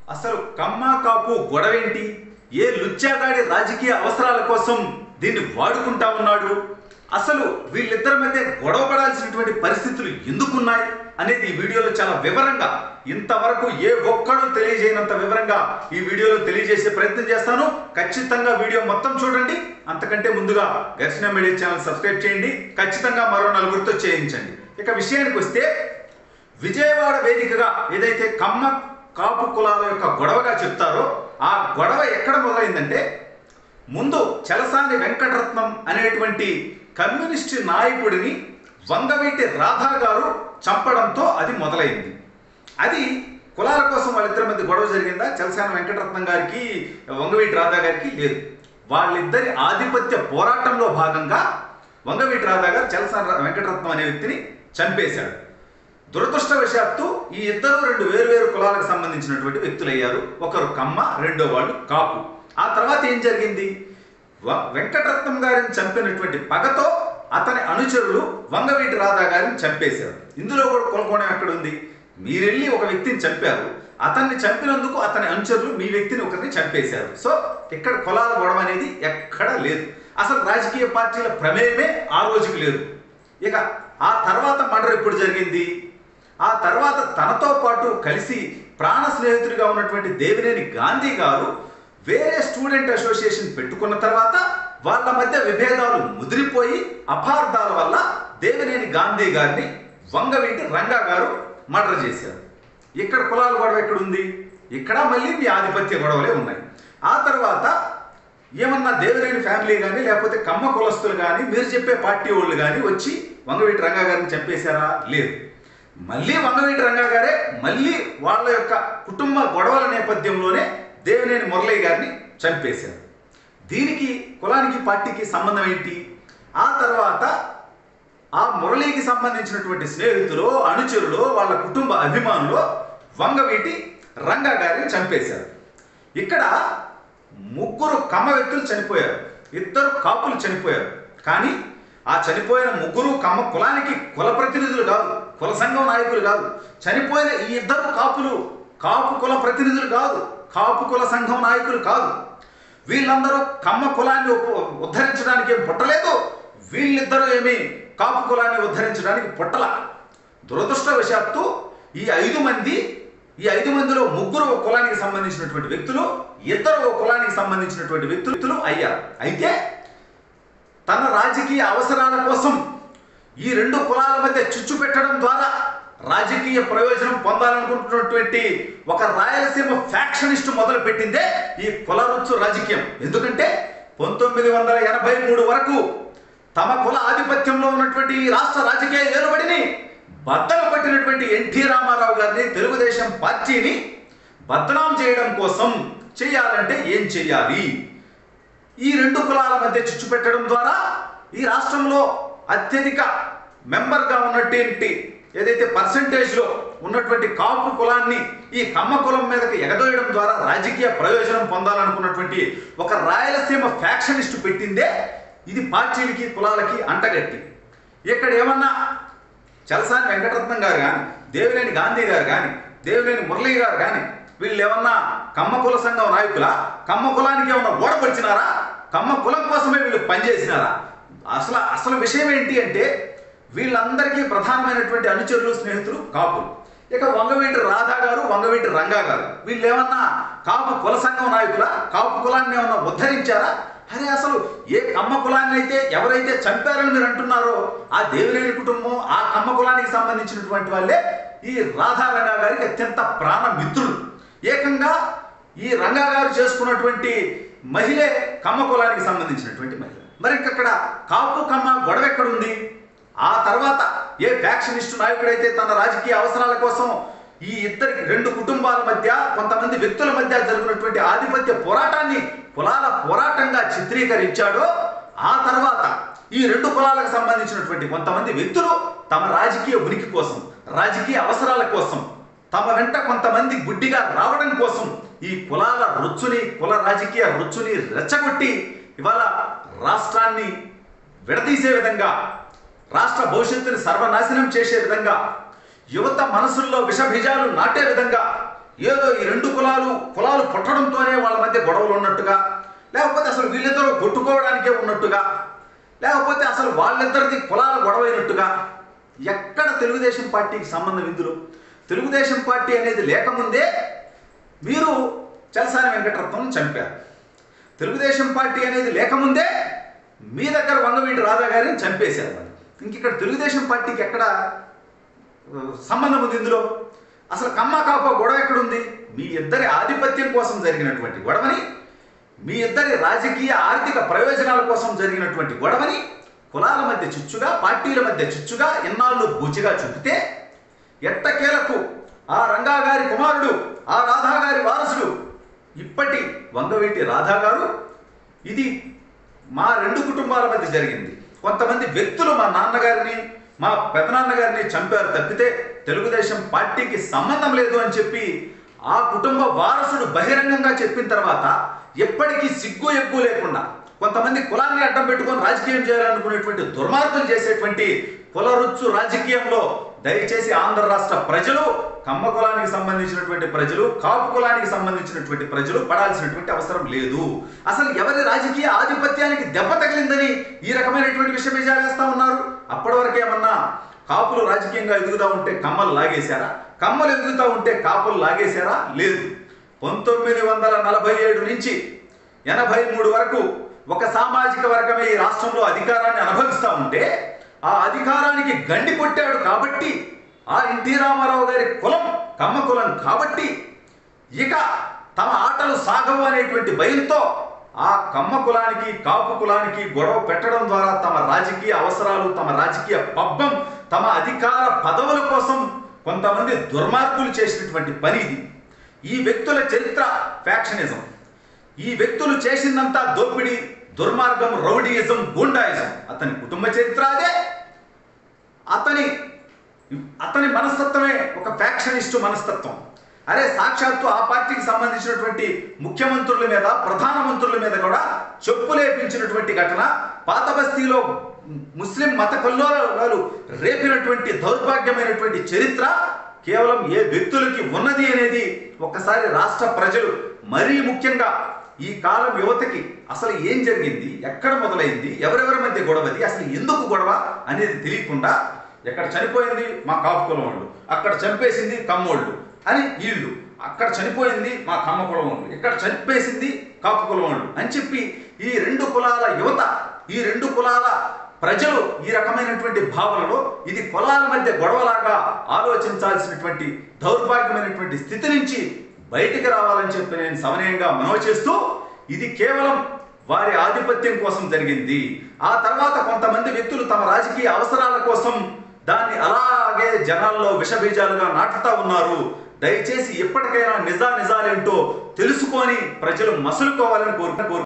అసలు కమ్మా కాపు గొడవేంటి ఏ లుచ్చాగాడి రాజకీయ అవసరాల కోసం దీన్ని వాడుకుంటా ఉన్నాడు అసలు వీళ్ళిద్దరి మధ్య గొడవ పడాల్సినటువంటి పరిస్థితులు ఎందుకున్నాయి అనేది ఈ వీడియోలో చాలా వివరంగా ఇంతవరకు ఏ ఒక్కడూ తెలియజేయనంత వివరంగా ఈ వీడియోలో తెలియజేసే ప్రయత్నం చేస్తాను ఖచ్చితంగా వీడియో మొత్తం చూడండి అంతకంటే ముందుగా ఘర్షణ మీడియా ఛానల్ సబ్స్క్రైబ్ చేయండి ఖచ్చితంగా మరో నలుగురితో చేయించండి ఇక విషయానికి వస్తే విజయవాడ వేదికగా ఏదైతే కమ్మ కాపు కులాల యొక్క గొడవగా చెప్తారో ఆ గొడవ ఎక్కడ మొదలైందంటే ముందు చలసాని వెంకటరత్నం అనేటువంటి కమ్యూనిస్ట్ నాయకుడిని వంగవీటి రాధా గారు చంపడంతో అది మొదలైంది అది కులాల కోసం వాళ్ళిద్దరి మధ్య గొడవ జరిగిందా చలసాని వెంకటరత్నం గారికి వంగవీటి రాధా గారికి లేదు వాళ్ళిద్దరి ఆధిపత్య పోరాటంలో భాగంగా వంగవీటి రాధా గారు చలసాని వెంకటరత్నం అనే వ్యక్తిని చంపేశాడు దురదృష్టవశాత్తు ఈ ఇద్దరు రెండు వేరువేరు కులాలకు సంబంధించినటువంటి వ్యక్తులయ్యారు ఒకరు కమ్మ రెండో వాళ్ళు కాపు ఆ తర్వాత ఏం జరిగింది వ- వెంకటరత్నం గారిని చంపినటువంటి పగతో అతని అనుచరులు వంగవీటి రాధా గారిని చంపేశారు ఇందులో కూడా కొనుక్కోవడం ఎక్కడ ఉంది మీరెళ్ళి ఒక వ్యక్తిని చంపారు అతన్ని చంపినందుకు అతని అనుచరులు మీ వ్యక్తిని ఒకరిని చంపేశారు సో ఇక్కడ కులాల గొడవ అనేది ఎక్కడా లేదు అసలు రాజకీయ పార్టీల ప్రమేయమే ఆ రోజుకి లేదు ఇక ఆ తర్వాత మర్డర్ ఎప్పుడు జరిగింది ఆ తర్వాత తనతో పాటు కలిసి ప్రాణ స్నేహితుడిగా ఉన్నటువంటి దేవినేని గాంధీ గారు వేరే స్టూడెంట్ అసోసియేషన్ పెట్టుకున్న తర్వాత వాళ్ళ మధ్య విభేదాలు ముదిరిపోయి అపార్థాల వల్ల దేవినేని గాంధీ గారిని వంగవీటి రంగా గారు మర్డర్ చేశారు ఇక్కడ కులాల గొడవ ఎక్కడుంది ఇక్కడ మళ్ళీ మీ ఆధిపత్య గొడవలే ఉన్నాయి ఆ తర్వాత ఏమన్నా దేవినేని ఫ్యామిలీ కానీ లేకపోతే కమ్మ కులస్తులు కానీ మీరు చెప్పే పార్టీ వాళ్ళు కానీ వచ్చి వంగవీటి రంగా గారిని చంపేశారా లేదు మళ్ళీ వంగవీటి రంగా గారే మళ్ళీ వాళ్ళ యొక్క కుటుంబ గొడవల నేపథ్యంలోనే దేవినేని మురళయ్య గారిని చంపేశారు దీనికి కులానికి పార్టీకి సంబంధం ఏంటి ఆ తర్వాత ఆ మురళికి సంబంధించినటువంటి స్నేహితులు అనుచరులు వాళ్ళ కుటుంబ అభిమానులు వంగవీటి రంగా గారిని చంపేశారు ఇక్కడ ముగ్గురు కమ్మ వ్యక్తులు చనిపోయారు ఇద్దరు కాపులు చనిపోయారు కానీ ఆ చనిపోయిన ముగ్గురు కమ్మ కులానికి కుల ప్రతినిధులు కాదు కుల సంఘం నాయకులు కాదు చనిపోయిన ఈ ఇద్దరు కాపులు కాపు కుల ప్రతినిధులు కాదు కాపు కుల సంఘం నాయకులు కాదు వీళ్ళందరూ కమ్మ కులాన్ని ఉప్- ఉద్ధరించడానికి ఏం పుట్టలేదు వీళ్ళిద్దరూ ఏమి కాపు కులాన్ని ఉద్ధరించడానికి పుట్టల దురదృష్టవశాత్తు ఈ ఐదు మంది ఈ ఐదు మందిలో ముగ్గురు ఒక కులానికి సంబంధించినటువంటి వ్యక్తులు ఇద్దరు ఒక కులానికి సంబంధించినటువంటి వ్యక్తులు వ్యక్తులు అయ్యారు అయితే తన రాజకీయ అవసరాల కోసం ఈ రెండు కులాల మధ్య చిచ్చు పెట్టడం ద్వారా రాజకీయ ప్రయోజనం పొందాలనుకుంటున్నటువంటి ఒక రాయలసీమ ఫ్యాక్షనిస్ట్ మొదలు పెట్టిందే ఈ కులరుచ్చు రాజకీయం ఎందుకంటే పంతొమ్మిది వందల ఎనభై మూడు వరకు తమ కుల ఆధిపత్యంలో ఉన్నటువంటి ఈ రాష్ట్ర రాజకీయ ఏలుబడిని బద్దలు పట్టినటువంటి ఎన్టీ రామారావు గారిని తెలుగుదేశం పార్టీని బదనాం చేయడం కోసం చేయాలంటే ఏం చేయాలి ఈ రెండు కులాల మధ్య చిచ్చు పెట్టడం ద్వారా ఈ రాష్ట్రంలో అత్యధిక మెంబర్గా ఉన్నటువంటి ఏదైతే పర్సంటేజ్లో ఉన్నటువంటి కాపు కులాన్ని ఈ కమ్మ కులం మీదకి ఎగదోయడం ద్వారా రాజకీయ ప్రయోజనం పొందాలనుకున్నటువంటి ఒక రాయలసీమ ఫ్యాక్షనిస్ట్ పెట్టిందే ఇది పార్టీలకి కులాలకి అంటగట్టి ఇక్కడ ఏమన్నా చలసాని వెంకటరత్నం గారు కానీ దేవినేని గాంధీ గారు కానీ దేవినేని మురళి గారు కానీ వీళ్ళు ఏమన్నా కమ్మ కుల సంఘం నాయకులా కమ్మ కులానికి ఏమన్నా ఓడపడిచినారా కమ్మ కులం కోసమే వీళ్ళు పనిచేసినారా అసలు అసలు విషయం ఏంటి అంటే వీళ్ళందరికీ ప్రధానమైనటువంటి అనుచరులు స్నేహితులు కాపులు ఇక వంగవీటి రాధా గారు వంగవీటి రంగా గారు వీళ్ళు ఏమన్నా కాపు కుల సంఘం నాయకుల కాపు కులాన్ని ఏమన్నా ఉద్ధరించారా అరే అసలు ఏ కమ్మ కులాన్ని అయితే ఎవరైతే చంపారని మీరు అంటున్నారో ఆ దేవినేని కుటుంబం ఆ కమ్మ కులానికి సంబంధించినటువంటి వాళ్ళే ఈ రాధా రంగా గారికి అత్యంత ప్రాణ మిత్రులు ఏకంగా ఈ రంగా గారు చేసుకున్నటువంటి మహిళే కమ్మ కులానికి సంబంధించినటువంటి మహిళ మరి ఇక్కడ కాపు కమ్మ గొడవ ఎక్కడుంది ఆ తర్వాత ఏ ఫ్యాక్షనిస్ట్ నాయకుడైతే తన రాజకీయ అవసరాల కోసం ఈ ఇద్దరి రెండు కుటుంబాల మధ్య కొంతమంది వ్యక్తుల మధ్య జరిగినటువంటి ఆధిపత్య పోరాటాన్ని కులాల పోరాటంగా చిత్రీకరించాడో ఆ తర్వాత ఈ రెండు కులాలకు సంబంధించినటువంటి కొంతమంది వ్యక్తులు తమ రాజకీయ ఉనికి కోసం రాజకీయ అవసరాల కోసం తమ వెంట కొంతమంది గుడ్డిగా రావడం కోసం ఈ కులాల రుచుని కుల రాజకీయ రుచుని రెచ్చగొట్టి ఇవాళ రాష్ట్రాన్ని విడదీసే విధంగా రాష్ట్ర భవిష్యత్తుని సర్వనాశనం చేసే విధంగా యువత మనసుల్లో విషబీజాలు నాటే విధంగా ఏదో ఈ రెండు కులాలు కులాలు పుట్టడంతోనే వాళ్ళ మధ్య గొడవలు ఉన్నట్టుగా లేకపోతే అసలు వీళ్ళిద్దరూ కొట్టుకోవడానికే ఉన్నట్టుగా లేకపోతే అసలు వాళ్ళిద్దరిది కులాల గొడవైనట్టుగా ఎక్కడ తెలుగుదేశం పార్టీకి సంబంధం ఇందులో తెలుగుదేశం పార్టీ అనేది లేకముందే మీరు చలసాని వెంకటరత్నం చంపారు తెలుగుదేశం పార్టీ అనేది లేకముందే మీ దగ్గర వంగవీటి రాధా గారిని చంపేశారు మరి ఇంక ఇక్కడ తెలుగుదేశం పార్టీకి ఎక్కడ ఆ, సంబంధం ఉంది ఇందులో అసలు కమ్మ కాప గొడవ ఎక్కడుంది మీ ఇద్దరి ఆధిపత్యం కోసం జరిగినటువంటి గొడవని మీ ఇద్దరి రాజకీయ ఆర్థిక ప్రయోజనాల కోసం జరిగినటువంటి గొడవని కులాల మధ్య చిచ్చుగా పార్టీల మధ్య చిచ్చుగా ఇన్నాళ్ళు బూచిగా చూపితే ఎట్టకేలకు ఆ రంగా గారి కుమారుడు ఆ రాధా గారి వారసుడు ఇప్పటి వంగవీటి రాధా గారు ఇది మా రెండు కుటుంబాల మధ్య జరిగింది కొంతమంది వ్యక్తులు మా నాన్నగారిని మా పెదనాన్నగారిని చంపారు తప్పితే తెలుగుదేశం పార్టీకి సంబంధం లేదు అని చెప్పి ఆ కుటుంబ వారసుడు బహిరంగంగా చెప్పిన తర్వాత ఎప్పటికీ సిగ్గు ఎగ్గు లేకుండా కొంతమంది కులాన్ని అడ్డం పెట్టుకొని రాజకీయం చేయాలనుకునేటువంటి దుర్మార్గం చేసేటువంటి కులరుచ్చు రాజకీయంలో దయచేసి ఆంధ్ర రాష్ట్ర ప్రజలు కమ్మ కులానికి సంబంధించినటువంటి ప్రజలు కాపు కులానికి సంబంధించినటువంటి ప్రజలు పడాల్సినటువంటి అవసరం లేదు అసలు ఎవరి రాజకీయ ఆధిపత్యానికి దెబ్బ తగిలిందని ఈ రకమైనటువంటి విషయమే చేస్తా ఉన్నారు అప్పటి వరకు ఏమన్నా కాపులు రాజకీయంగా ఎదుగుతా ఉంటే కమ్మలు లాగేశారా కమ్మలు ఎదుగుతా ఉంటే కాపులు లాగేశారా లేదు పంతొమ్మిది వందల నలభై ఏడు నుంచి ఎనభై మూడు వరకు ఒక సామాజిక వర్గమే ఈ రాష్ట్రంలో అధికారాన్ని అనుభవిస్తూ ఉంటే ఆ అధికారానికి గండి కొట్టాడు కాబట్టి ఆ ఎన్టీ రామారావు గారి కులం కమ్మ కులం కాబట్టి ఇక తమ ఆటలు సాగవు అనేటువంటి భయంతో ఆ కమ్మ కులానికి కాపు కులానికి గొడవ పెట్టడం ద్వారా తమ రాజకీయ అవసరాలు తమ రాజకీయ పబ్బం తమ అధికార పదవుల కోసం కొంతమంది దుర్మార్గులు చేసినటువంటి పని ఇది ఈ వ్యక్తుల చరిత్ర ఫ్యాక్షనిజం ఈ వ్యక్తులు చేసిందంతా దోపిడీ దుర్మార్గం రౌడీయిజం గూండాయిజం అతని కుటుంబ చరిత్ర అదే అతని అతని మనస్తత్వమే ఒక ఫ్యాక్షనిస్టు మనస్తత్వం అరే సాక్షాత్తు ఆ పార్టీకి సంబంధించినటువంటి ముఖ్యమంత్రుల మీద ప్రధానమంత్రుల మీద కూడా చెప్పులేపించినటువంటి ఘటన పాత బస్తీలో ముస్లిం మత కల్లోలాలు రేపినటువంటి దౌర్భాగ్యమైనటువంటి చరిత్ర కేవలం ఏ వ్యక్తులకి ఉన్నది అనేది ఒక్కసారి రాష్ట్ర ప్రజలు మరీ ముఖ్యంగా ఈ కాలం యువతకి అసలు ఏం జరిగింది ఎక్కడ మొదలైంది ఎవరెవరి మధ్య గొడవది అసలు ఎందుకు గొడవ అనేది తెలియకుండా ఎక్కడ చనిపోయింది మా కాపు కులం వాళ్ళు అక్కడ చంపేసింది కమ్మోళ్ళు అని వీళ్ళు అక్కడ చనిపోయింది మా కమ్మ కులం వాళ్ళు ఇక్కడ చంపేసింది కాపు కులం వాళ్ళు అని చెప్పి ఈ రెండు కులాల యువత ఈ రెండు కులాల ప్రజలు ఈ రకమైనటువంటి భావనలో ఇది కులాల మధ్య గొడవలాగా ఆలోచించాల్సినటువంటి దౌర్భాగ్యమైనటువంటి స్థితి నుంచి బయటికి రావాలని చెప్పి నేను సమనయంగా మనవి చేస్తూ ఇది కేవలం వారి ఆధిపత్యం కోసం జరిగింది ఆ తర్వాత కొంతమంది వ్యక్తులు తమ రాజకీయ అవసరాల కోసం దాన్ని అలాగే జనాల్లో విషబీజాలుగా నాటుతా ఉన్నారు దయచేసి ఎప్పటికైనా నిజా నిజాలేంటో తెలుసుకొని ప్రజలు మసులుకోవాలని కోరుకు